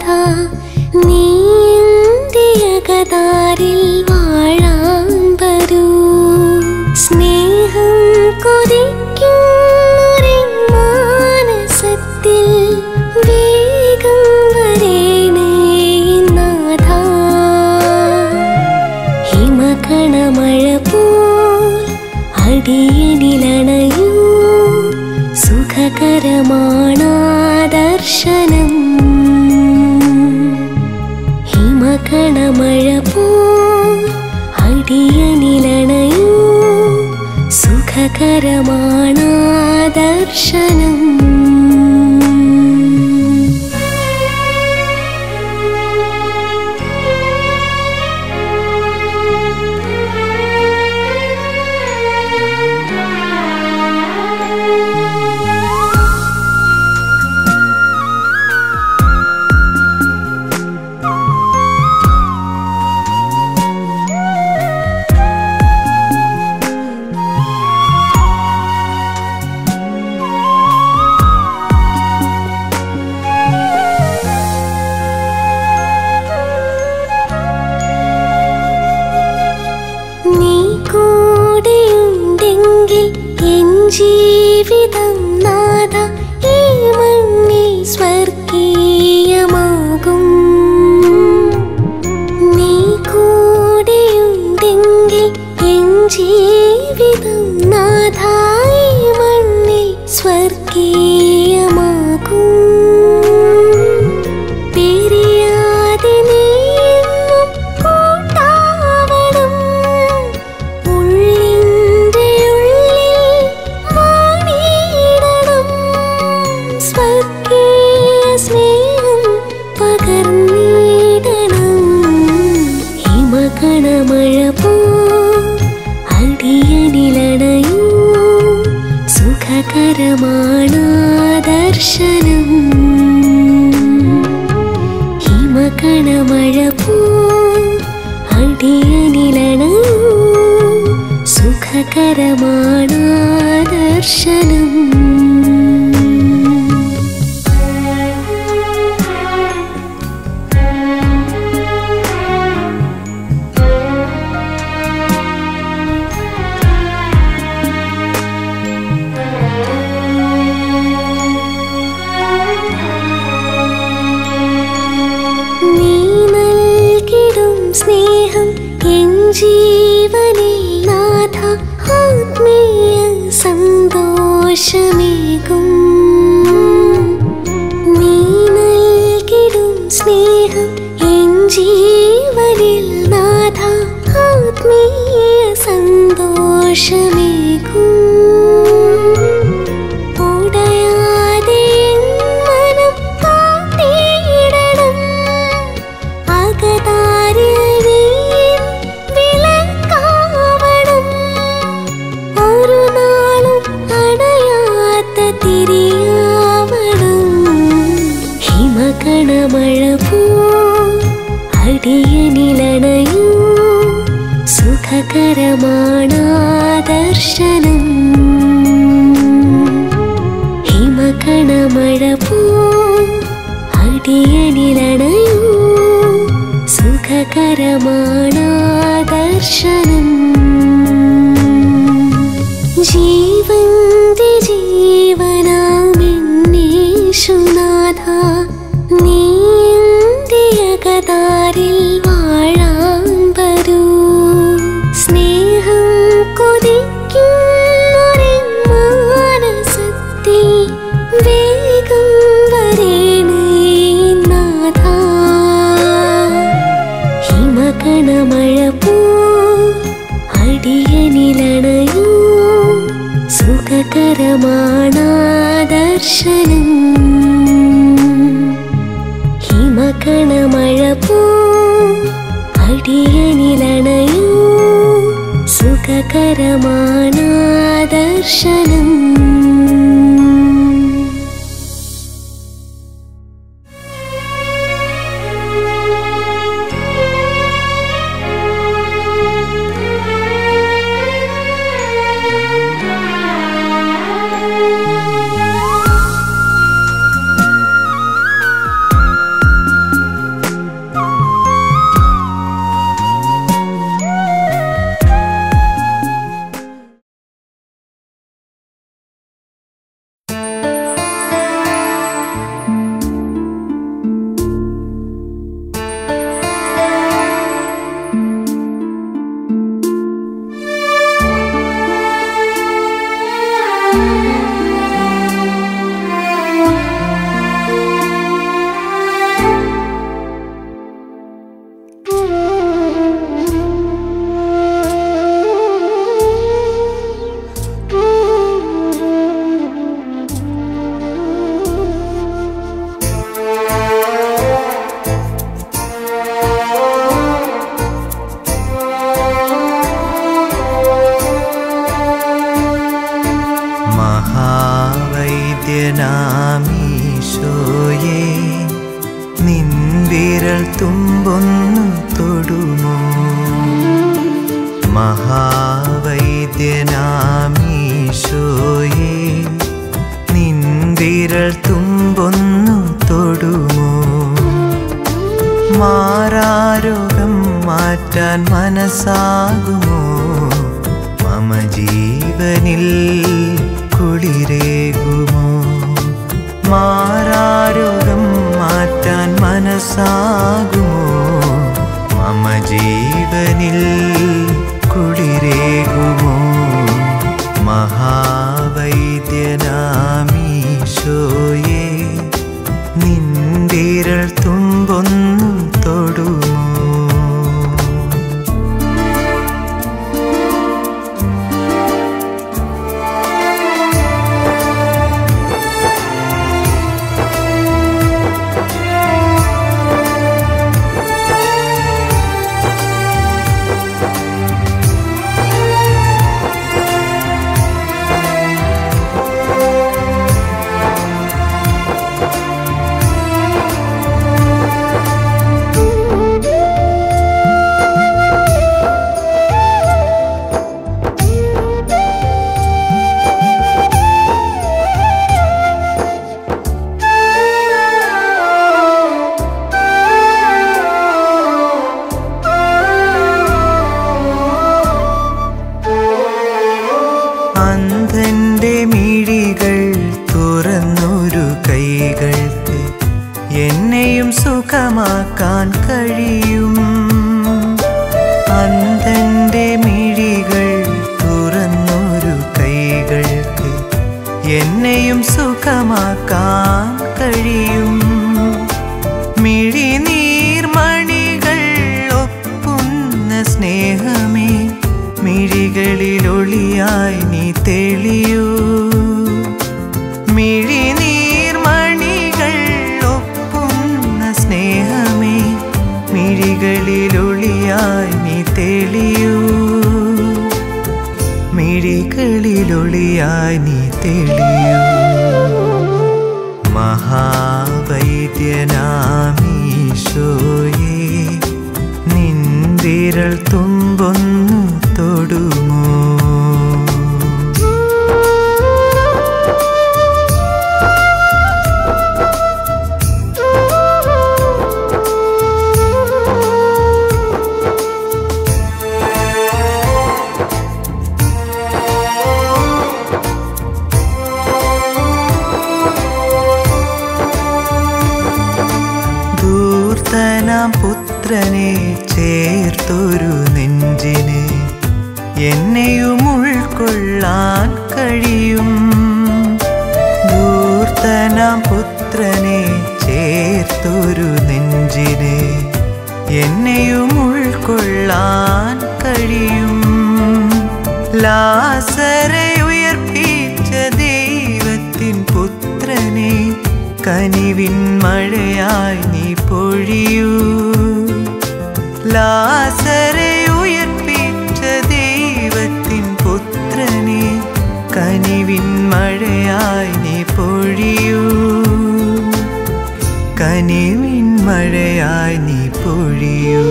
നീ എൻ്റെ അകതാരിൽ വാഴാൻ വരൂ സ്നേഹം കൊതിക്കുന്നൊരു മാനസത്തിൽ വേഗം വരേണേ നാഥ ഹിമകണമഴ പോൽ അടിയനിലണയൂ സുഖകരമാണാ ദർശനം ഹിമകണമഴ പോൽ അടിയനിലണയൂ സുഖകരമാണാ ദർശനം നീ കൂടെയുണ്ടെങ്കിൽ എൻ ജീവിതം നാഥ ഈ മണ്ണിൽ സ്വർഗീയമാകും നീ കൂടെയുണ്ടെങ്കിൽ എൻ ജീവിതം നാഥ ഈ മണ്ണിൽ സ്വർഗീയമാകും പിരിയാതെ നീയെന്നും കൂട്ടാവണം ഉള്ളിൻ്റെ ഉള്ളിൽ വാണിയിടണം സ്വർഗീയ സ്നേഹം പകർന്നിടണം ഹിമകണമഴ പോ അടിയനിലണയൂ സുഖകരമാണ് ദർശനം ഹിമകണമഴ പോ അടിയനിലണയൂ സുഖകരമാണ് ദർശനം നീ നൽകിടും സ്നേഹം എൻ ജീവനിൽ നാഥ ആത്മീയ സന്തോഷമേകും നീ നൽകിടും സ്നേഹം എൻ ജീവനിൽ നാഥ ആത്മീയ സന്തോഷമേകും ഉടയാതെ എൻ മനം കാത്തിടണം അകതാരിൽ നീ വിളക്കാവണം ഒരു നാളും അണയാത്ത തിരിയാവണം ഹിമകണമഴ പോ അടിയനിലണയൂ സുഖകരമാണ് ദർശനം ഹിമകണമഴ പോ അടിയനിലണയൂ സുഖകരമാണ് ദർശനം ജീവന്റെ ജീവനാമെന്നേശുനാഥ നീ എൻ്റെ അകതാരിൽ വാഴാൻ വരൂ സ്നേഹം കൊതിക്കുന്നൊരു മാനസത്തിൽ വേഗം വരേണേ നാഥ ഹിമകണമഴ പോ അടിയനിലണയൂ സുഖകരമാണ് ദർശനം ഹിമകണമഴ പോ അടിയനിലണയൂ സുഖകരമാണ് ദർശനം ും നിൻവിരൽ തുമ്പൊന്നു തൊടുമോ മഹാവൈദ്യനാമീശോയേ നിൻവിരൽ തുമ്പൊന്നു തൊടുമോ മാറാരോഗം മാറ്റാൻ മനസ്സാകുമോ മമ ജീവനിൽ കുളിരേകുമോ മാറാരോഗം മാറ്റാൻ മനസ്സാകുമോ മമ ജീവനിൽ കുളിരേകുമോ മഹാവൈദ്യനാമീശോയേ നിന്തിരൾ തുമ്പൊന്നു തൊടുമോ അന്ധന്റെ മിഴികൾ തുറന്നൊരു കൈകൾക്ക് എന്നെയും സുഖമാക്കാൻ കഴിയും അന്ധന്റെ മിഴികൾ തുറന്നൊരു കൈകൾക്ക് എന്നെയും സുഖമാക്കാൻ കഴിയും മിഴിനീർമണികൾ ഒപ്പുന്ന സ്നേഹമേ മിഴികളിലൊളിയായി നീ തെളിയൂ മിഴിനീർമണികൾ ഒപ്പുന്ന സ്നേഹമേ മിഴികളിലൊളിയായി നീ തെളിയൂ മിഴികളിലൊളിയായി നീ തെളിയൂ മഹാവൈദ്യനാമീശോയേ നിന്തിരൾ തുമ്പൊന്നു തൊടുമോ ധൂർത്തനാം പുത്രനെ ചേർത്തൊരു നെഞ്ചിന് എന്നെയും ഉൾക്കൊള്ളാൻ കഴിയും ധൂർത്തനാം പുത്രനെ ചേർത്തൊരു നെഞ്ചിന് എന്നെയും ഉൾക്കൊള്ളാൻ കഴിയും ലാസരെ ഉയർപ്പിച്ച ദൈവത്തിൻ പുത്രനെ കനിവിൻ മഴയായി നീ പൊഴിയൂ ലാസരെ ഉയർപ്പിച്ച ദൈവത്തിൻ പുത്രനെ കനിവിൻ മഴയായി നീ പൊഴിയൂ കനിവിൻ മഴയായി നീ പൊഴിയൂ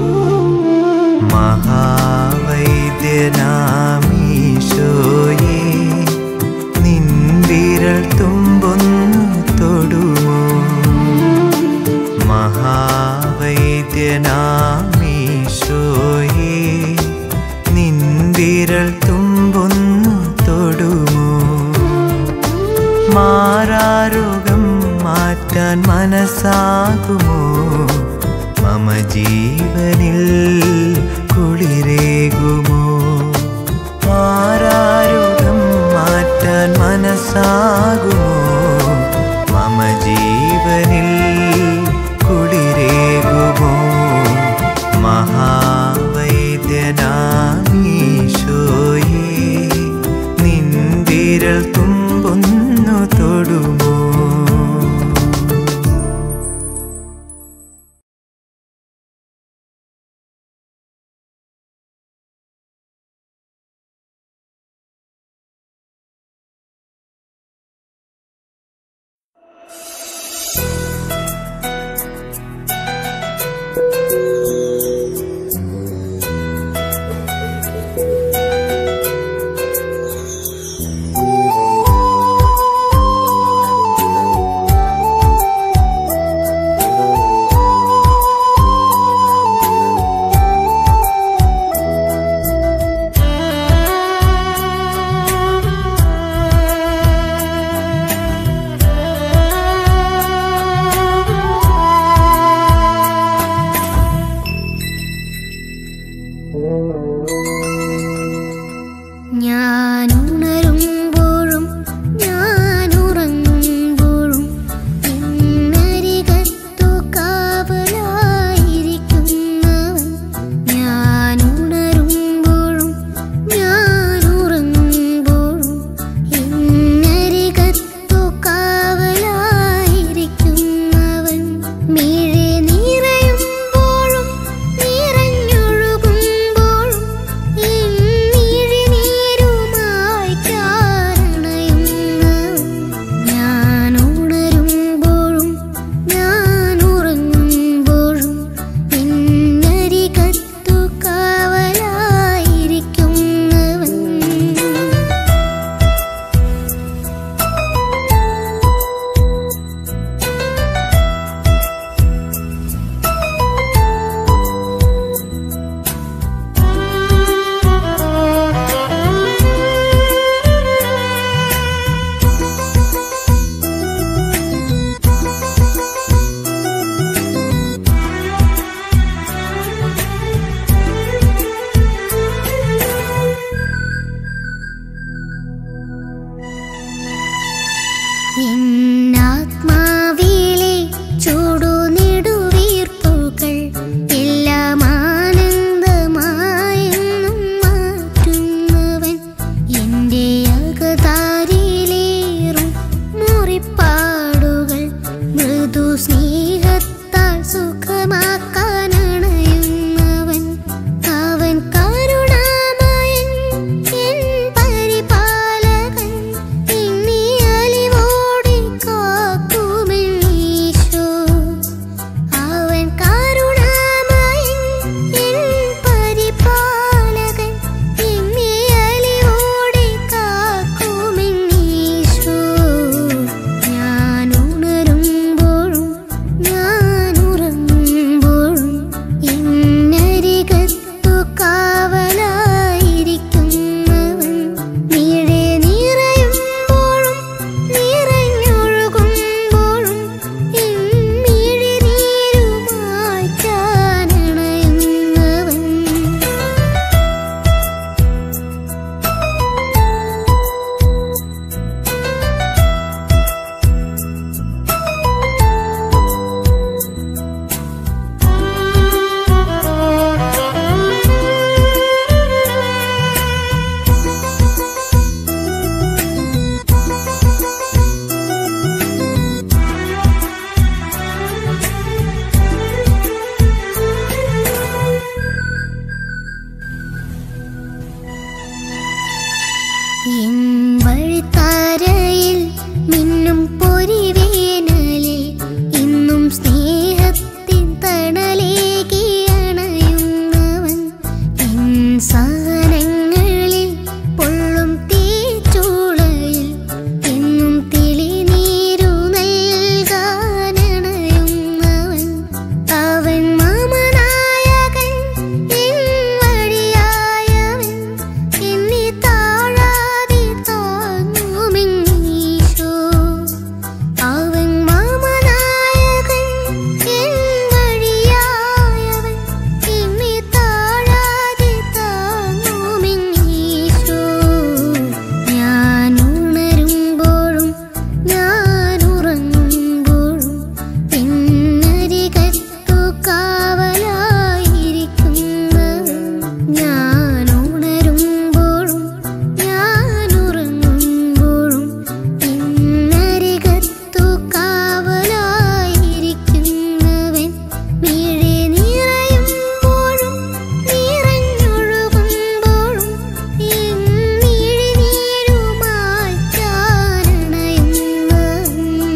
മഹാവൈദ്യനാമീശോയേ നിൻവിരൽ തുമ്പൊന്നു തൊടുമോ മഹാവൈദ്യനാമീശോയേ നിൻവിരൽ തുമ്പൊന്നു തൊടുമോ മാറാരോഗം മാറ്റാൻ മനസ്സാകുമോ മമ ജീവനിൽ കുളിരേകുമോ മാറാരോഗം മാറ്റാൻ മനസ്സാകുമോ മമ ജീവനിൽ കുളിരേകുമോ മഹാവൈദ്യനാമീശോയേ നിന്തിരൽ തുമ്പൊന്നു തൊടുമോ സ്വന്തമാക്കാനണയുന്നവൻ അവൻ കരുണാമയൻ എൻ പരിപാലകൻ എന്നെ അലിവോടെ കാക്കുമെന്നീശോ അവൻ കരുണാമയൻ എൻ പരിപാലകൻ എന്നെ അലിവോടെ കാക്കുമെന്നീശോ ഞാൻ ഉണരുമ്പോഴും ഞാൻ ഉറങ്ങുമ്പോഴും എന്നരികത്തു കാവലായിരിക്കുന്നവൻ നീഴെ നിറയുമ്പോഴും നിറഞ്ഞൊഴുകുമ്പോഴും എന്നിഴി നീരുമായി ചാനണയുന്നവൻ എൻ വഴിത്താരയിൽ മിന്നും പൊരിവേനലിൽ ഇന്നും സ്നേഹത്തിൻ തണലേകി അണയുന്നവൻ എൻ സഹനങ്ങളിൽ പൊള്ളും തീച്ചൂളയിൽ എന്നും തെളിനീരു നൽകാനണയുന്നവൻ അവൻ മാമനായകൻ എൻ വഴിയായവൻ എന്നെ താഴാതെ താങ്ങുമെന്നീശോ അവൻ മാമനായകൻ എൻ വഴിയായവൻ എന്നെ താഴാതെ താങ്ങുമെന്നീശോ ഞാൻ ഉണരുമ്പോഴും ഞാൻ ഉറങ്ങുമ്പോഴും എന്നരികത്തു കാവലായിരിക്കുന്നവൻ ഞാൻ ഉണരുമ്പോഴും ഞാൻ ഉറങ്ങുമ്പോഴും എന്നരികത്തു കാവലായിരിക്കുന്നവൻ മിഴി നിറയുമ്പോഴും നിറഞ്ഞൊഴുകുമ്പോഴും എന്നിഴി നീരുമായി ചാരണയുന്നവൻ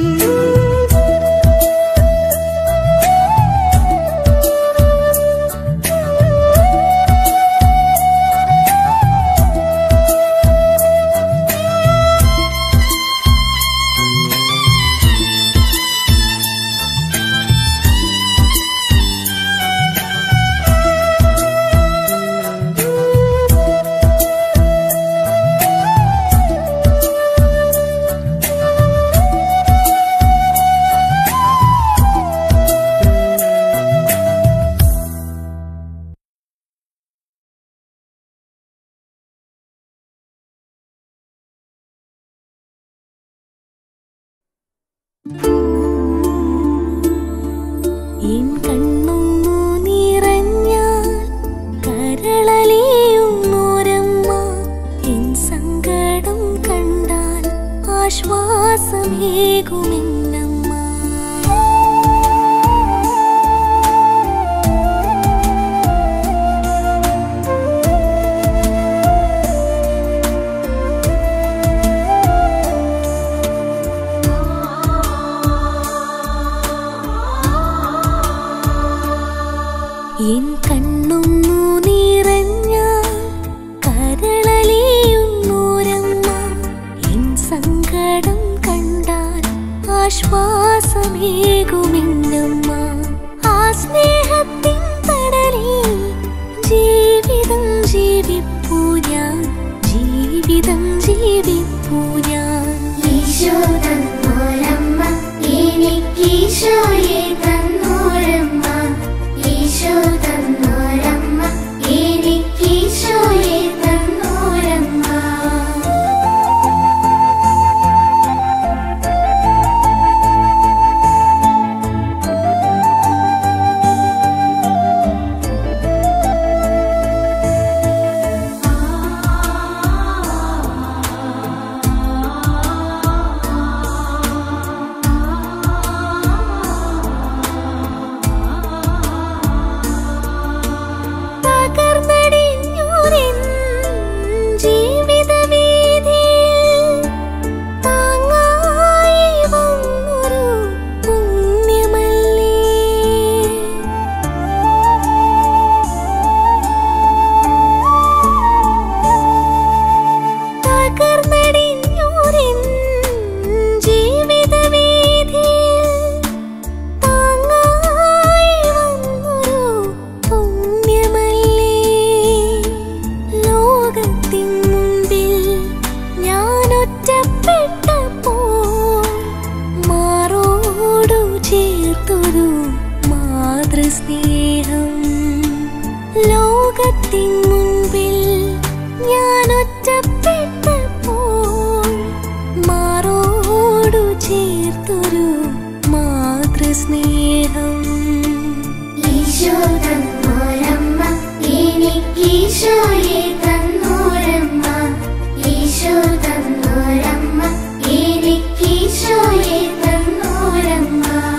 എൻ കണ്ണൊന്നു നിറഞ്ഞാൽ കരളലിയുന്നോരമ്മ എൻ സങ്കടം കണ്ടാൽ ആശ്വാസമേകുമെന്നമ്മ എൻ കണ്ണൊന്നു നിറഞ്ഞാൽ കരളലിയുന്നോരമ്മ എൻ സങ്കടം കണ്ടാൽ ആശ്വാസമേകുമെന്നമ്മ ആ സ്നേഹത്തിൻ തടലിൽ ജീവിതം ജീവിപ്പൂ ഞാൻ ജീവിതം ജീവിപ്പൂ ഞാൻ ഈശോ തന്നോരമ്മ എനിക്കീശോയെ തന്നോരമ്മ ഈശോ തന്ന മാതൃസ്നേഹം ലോകത്തിൻ മുൻപിൽ ഞാൻ ഒറ്റപ്പെട്ടപ്പോൾ മാറോടു ചേർത്തൊരു മാതൃസ്നേഹം ഈശോ തന്നോരമ്മ എനിക്കീശോയെ തന്നോരമ്മ ഈശോ തന്നോരമ്മ എനിക്കീശോയെ തന്നോരമ്മ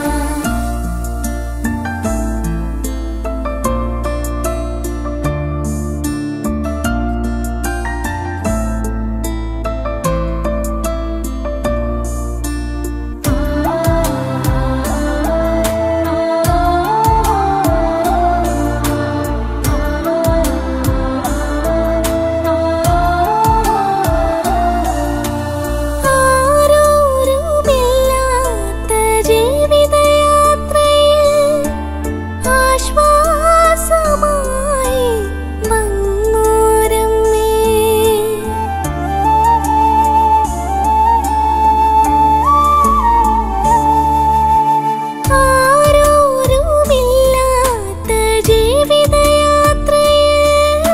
ആരോരുമില്ലാത്ത ജീവിതയാത്രയിൽ ആശ്വാസമായി വന്നോരമ്മേ ആരോരുമില്ലാത്ത ജീവിതയാത്രയിൽ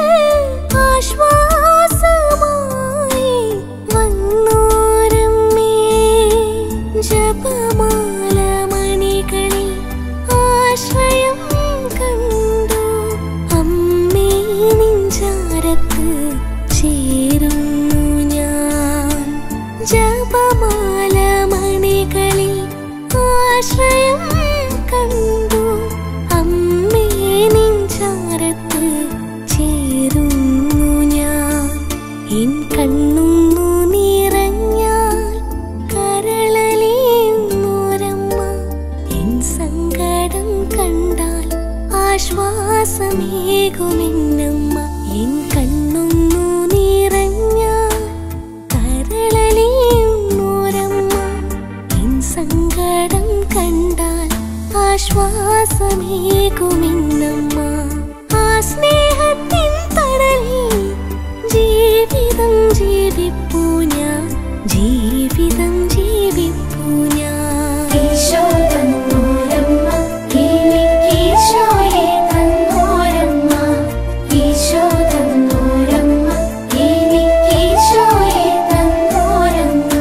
ആശ്വാസമായി വന്നോരമ്മേ ജപമാല മണികളിൽ ആശ്രയം കണ്ടു അമ്മേ നിഞ്ചാരത്ത് ചേരുന്നു ഞാൻ ജപമാല മണികളിൽ ആശ്രയം കണ്ടു അമ്മേ നിഞ്ചാരത്ത് ചേരുന്നു ഞാൻ എൻ കണ്ണുന്നു നിറഞ്ഞാൽ കരളലിയുന്നോരമ്മ എൻ സങ്കടം കണ്ടാൽ ആശ്വാസമേകുമെന്നമ്മ എൻ കണ്ണുന്നു നിറഞ്ഞാൽ കരളലിയുന്നോരമ്മ എൻ സങ്കടം കണ്ടാൽ ആശ്വാസമേകുമെന്നമ്മ ആ സ്നേഹത്തിൻ തടലിൽ ജീവിതം ജീവിപ്പൂ ഞാൻ ജീവിതം ജീവിപ്പൂ ഞാൻ ഈശോ തന്നോരമ്മ എനിക്കീശോയെ തന്നോരമ്മ ഈശോ തന്നോരമ്മ എനിക്കീശോയെ തന്നോരമ്മ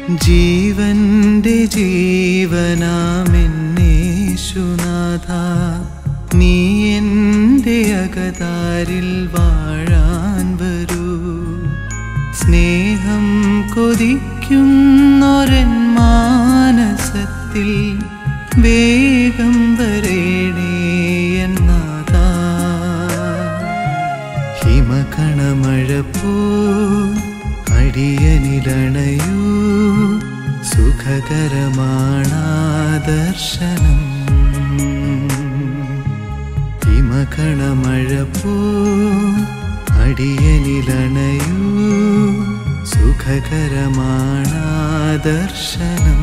ജീവന്റെ ജീവനാമെന്നേശുനാഥ നീ എൻ്റെ അകതാരിൽ വാഴാൻ വരൂ സ്നേഹം കൊതിക്കുന്നൊരൻ മാനസത്തിൽ വേഗം വരേണേ എന്നാഥ ഹിമകണമഴ പോ അടിയനിലണയൂ സുഖകരമാണാ ദർശനം ഹിമകണമഴ പോ അടിയനിലണയൂ സുഖകരമാണാ ദർശനം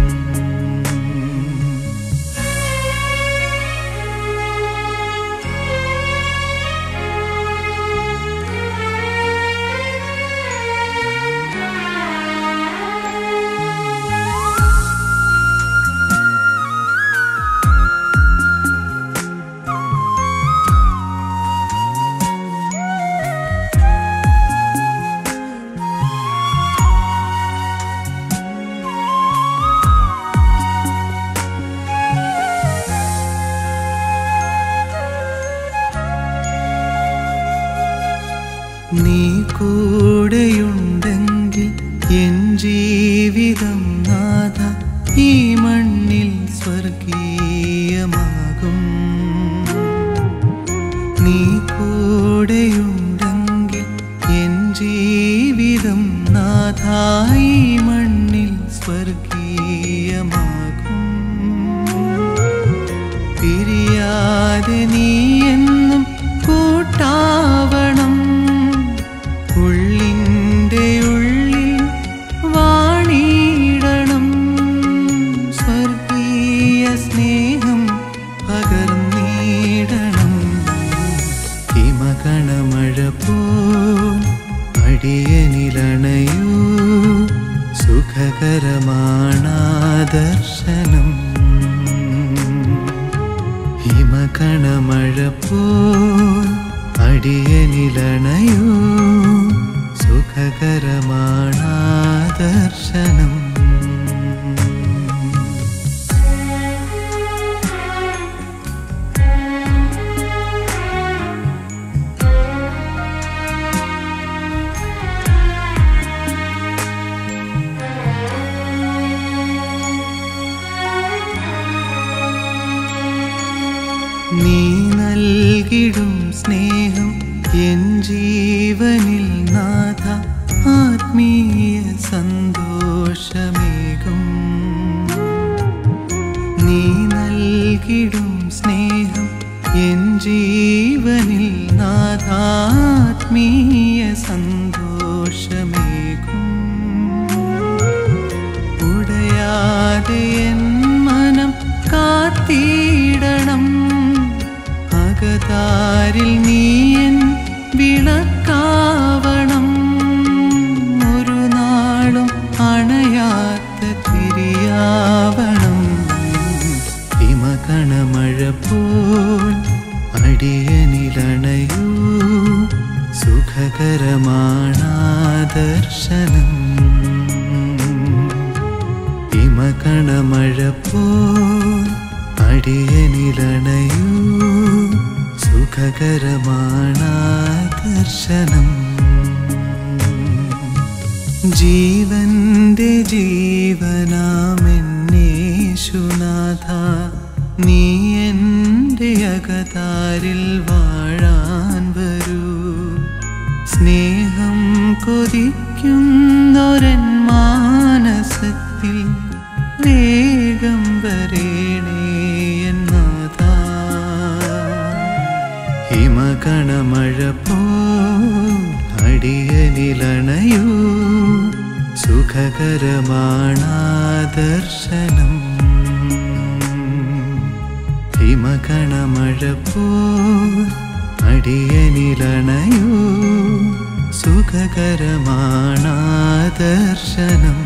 നീ കൂടെയുണ്ടെങ്കിൽ എൻ ജീവിതം നാഥ ഈ മണ്ണിൽ സ്വർഗീയമാകും നീ കൂടെയുണ്ടെങ്കിൽ എൻ ജീവിതം നാഥ ഈ മണ്ണിൽ സ്വർഗീയമാകും പിരിയാതെ നീ എന്നും കൂട്ടാവണം ഉള്ളിൻ്റെ ഉള്ളിൽ വാണിടണം സ്വർഗീയ സ്നേഹം പകർന്നിടണം ഹിമകണമഴ പോൽ അടിയനിലണയൂ സുഖകരമാണാ ദർശനം ഹിമകണമഴ പോൽ അടിയനിലണയൂ സുഖകരമാണാ ദർശനം നീ നൽകിടും സ്നേഹം എൻ ജീവനിൽ നാഥ ആത്മീയ സന്തോഷമേകും നീ നൽകിടും സ്നേഹം എൻ ജീവനിൽ നാഥ ആത്മീയ സന്തോഷമേകും ഉടയാതെ എൻ മനം കാത്തിടണം അകതാരിൽ നീയൻ വിളക്കാവണം ഒരു നാളും അണയാത്ത തിരിയാവണം ഹിമകണമഴ പോൽ അടിയനിലണയൂ സുഖകരമാണാ ദർശനം ഹിമകണമഴ പോൽ അടിയനിലണയൂ സുഖകരമാണാ ദർശനം ജീവന്റെ ജീവനാമെന്നേശുനാഥ നീ എൻ്റെ അകതാരിൽ വാഴാൻ വരൂ സ്നേഹം കൊതിക്കുന്നൊരൻ മാനസത്തിൽ വേഗം വരേണേ എന്നാഥ ഹിമകണമഴ പോ അടിയനിലണയൂ സുഖകരമാണാ ദർശനം ഹിമകണമഴ പോ അടിയനിലണയൂ സുഖകരമാണാ ദർശനം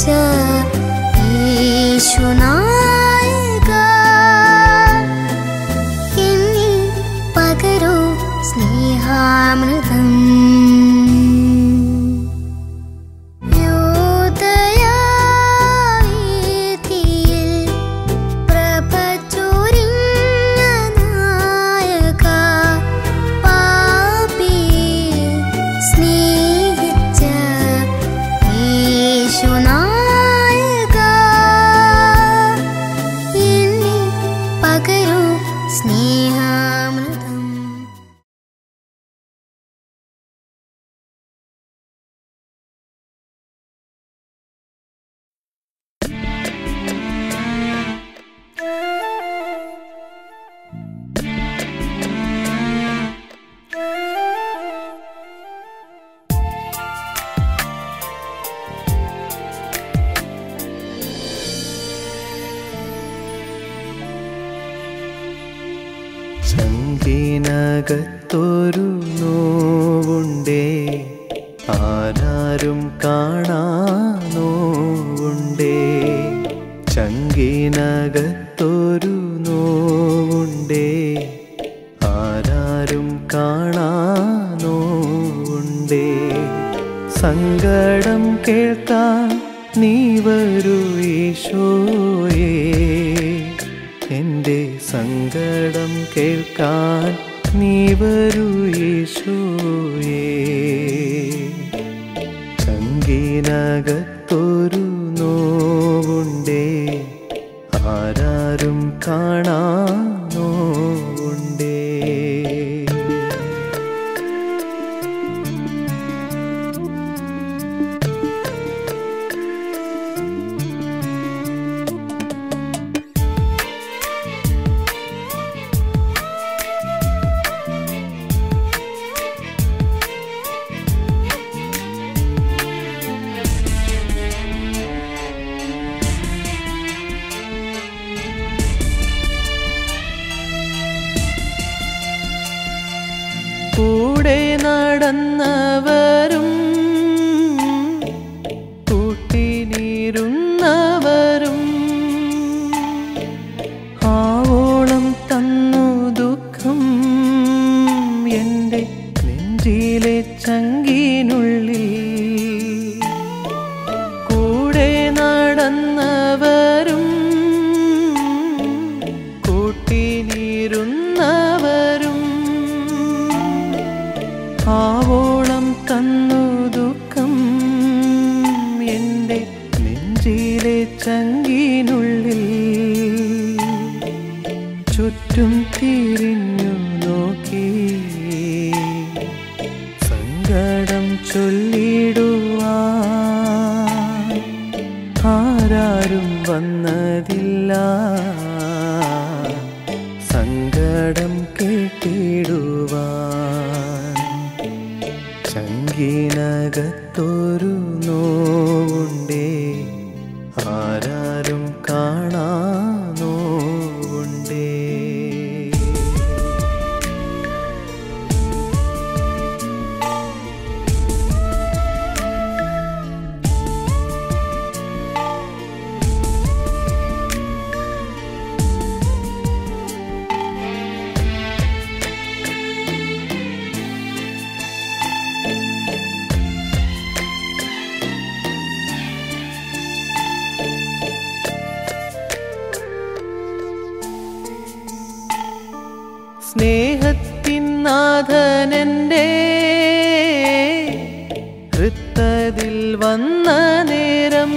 യേശുനായക എന്നിൽ പകരൂ സ്നേഹാമൃതം യോദയാവേദിയിൽ പ്രഭ ചൊരിഞ്ഞ നായക പാപിയെ സ്നേഹിച്ച യേശുനായക എന്നിൽ പകരൂ സ്നേഹാമൃതം ചങ്കിനകത്തൊരു നോവുണ്ടേ ആരാരും കാണാ നോവുണ്ടേ ചങ്കിനകത്തൊരു നോവുണ്ടേ ആരാരും കാണാ നോവുണ്ടേ സങ്കടം കേൾക്കാൻ നീ വരൂ ഈശോയേ എൻ്റെ സങ്കടം കേൾക്കാൻ നീ വരൂ യേശോയേ ചങ്കിനകത്തൊരു നോവുണ്ടേ ആരാരും കാണാ നോവുണ്ടേ കൂടെ നടന്നവരും കൂട്ടിനിരുന്നവരും ആവോളം തന്നു ദുഃഖം എൻ്റെ നെഞ്ചിലെ ചങ്കിനുള്ളിൽ കൂടെ നടന്നവരും കൂട്ടിനിരുന്നവരും ആവോളം തന്നു ദുഃഖം എൻ്റെ നെഞ്ചിലെ ചങ്കിനുള്ളിൽ ചുറ്റും തിരിഞ്ഞു നോക്കി സങ്കടം ചൊല്ലിടുവാൻ ആരാരും വന്നതില്ല സങ്കടം കേട്ടിടുവാൻ ചങ്കിനകത്തൊരു നോവുണ്ടേ ആരാരും കാണാ നോവുണ്ടേ സ്നേഹത്തിൻ നാഥനെൻ്റെ ഹൃത്തതിൽ വന്ന നേരം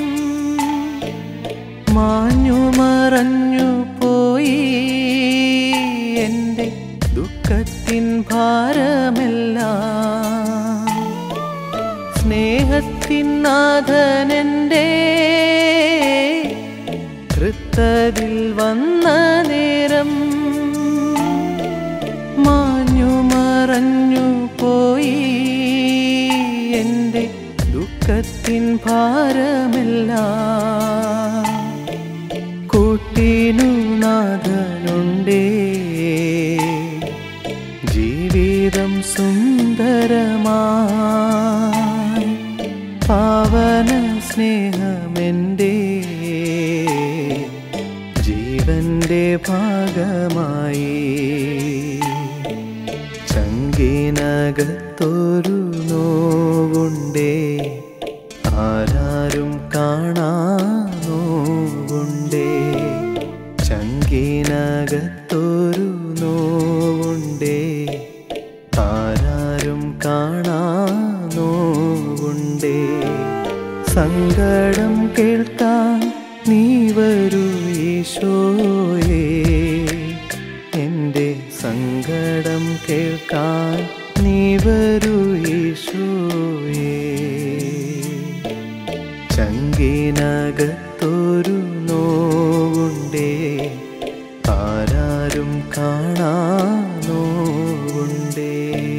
മാഞ്ഞു മറഞ്ഞു പോയി എൻ്റെ ദുഃഖത്തിൻ ഭാരമെല്ലാം സ്നേഹത്തിൻ നാഥനെൻ്റെ ഹൃത്തതിൽ വന്ന നേരം മാഞ്ഞു മറഞ്ഞു പോയി എൻ്റെ ദുഃഖത്തിൻ ഭാരമെല്ലാം കൂട്ടിനു നാഥനുണ്ടേ ജീവിതം സുന്ദരമായി പാവന സ്നേഹമെൻ്റെ ജീവന്റെ ഭാഗമായി ചങ്കിനകത്തൊരു നോവുണ്ടേ ആരാരും കാണാ നോവുണ്ടേ ചങ്കിനകത്തൊരു നോവുണ്ടേ ആരാരും കാണാ നോവുണ്ടേ സങ്കടം കേൾക്കാൻ നീ വരൂ ഈശോയേ എൻ്റെ സങ്കടം കേൾക്കാൻ നീ വരൂ ഈശോയേ ചങ്കിനകത്തൊരു നോവുണ്ടേ ആരാരും കാണാ നോവുണ്ടേ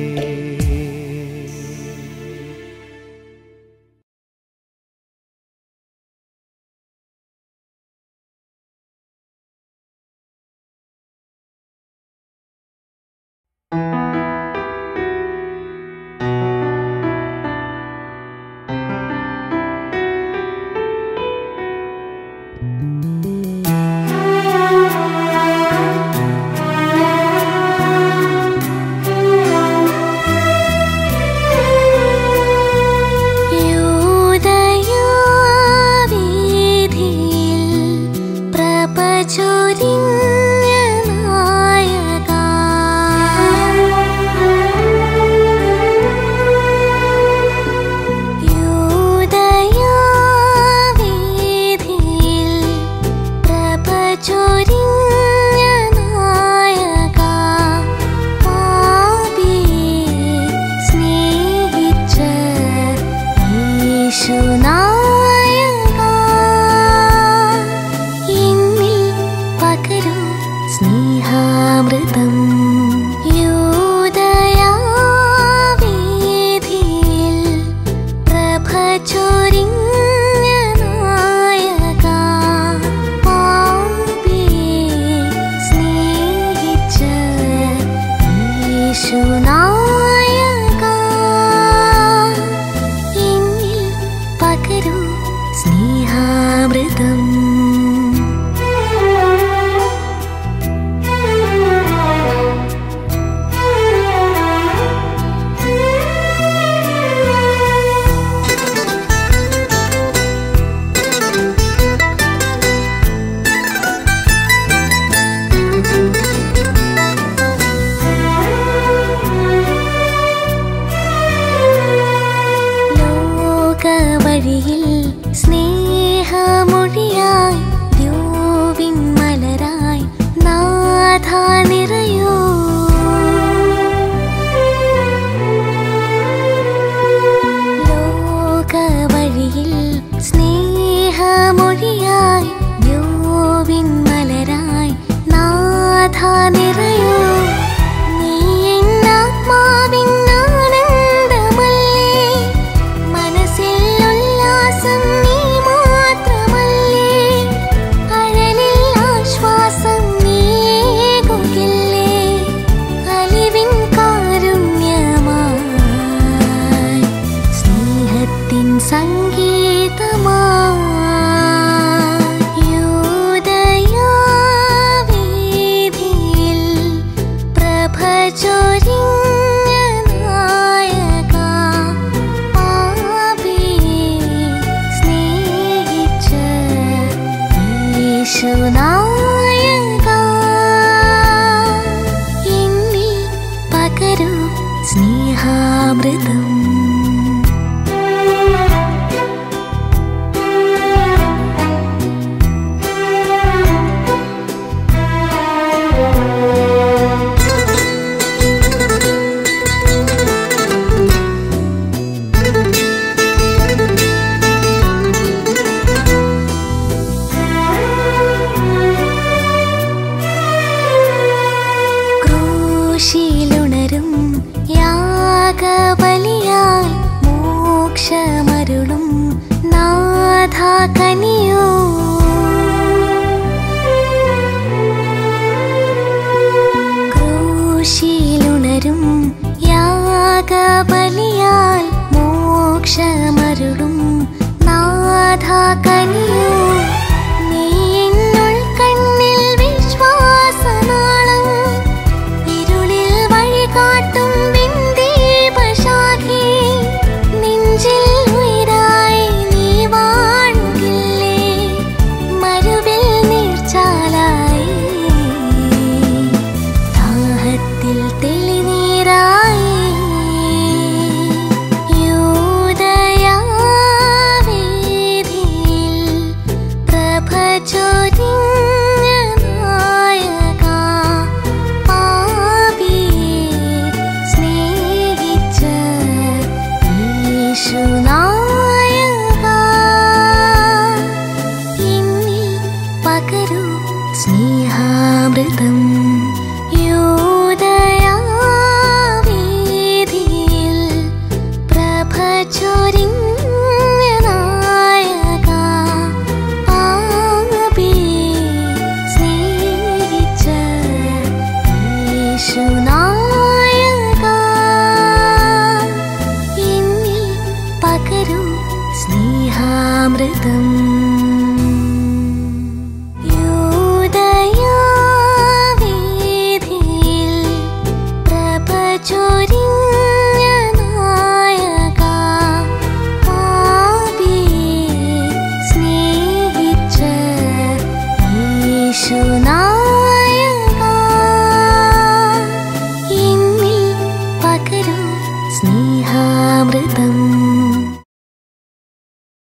യൂദയാവീഥിയിൽ പ്രഭ ചൊരിഞ്ഞ നായകാ. യൂദയാവീഥിയിൽ പ്രഭ ചൊരിഞ്ഞ നായകാ. പാപിയെ സ്നേഹിച്ച യേശുനായകാ. എന്നിൽ പകരൂ സ്നേഹാമൃതം യൂദയാവേദിയിൽ പ്രഭ ചൊരിഞ്ഞ നായകാ. പാപിയെ സ്നേഹിച്ച യേശുനായകാ. എന്നിൽ പകരൂ സ്നേഹാമൃതം ലോകവഴിയിൽ സ്നേഹമൊഴിയായി ദ്യോവിൻ മലരായി നാഥ നിറയൂ ലോകവഴിയിൽ സ്നേഹമൊഴിയായി ദ്യോവിൻ മലരായി നാഥ നിറയൂ നീ എന്നാത്മാവിൻ ആനന്ദമല്ലേ മനസ്സിൽ ഉല്ലാസം നീ മാത്രമല്ലേ അഴലിൽ ആശ്വാസം നീകുകില്ലേ അലിവിൻ കാരുണ്യമായി സ്നേഹത്തിൻ സംഗീതമായി യൂദയാവേദിയിൽ പ്രഭ ചൊരിഞ്ഞ നായകാ. പാപിയെ സ്നേഹിച്ച യേശുനായകാ. എന്നിൽ പകരൂ സ്നേഹാമൃതം ക്രൂശിലുണരും യാഗബലിയായി മോക്ഷമരുളും നാഥ കനിയോ ക്രൂശിലുണരും യാഗബലിയാൽ മോക്ഷമരുളും നാഥ കരുണാമൃതം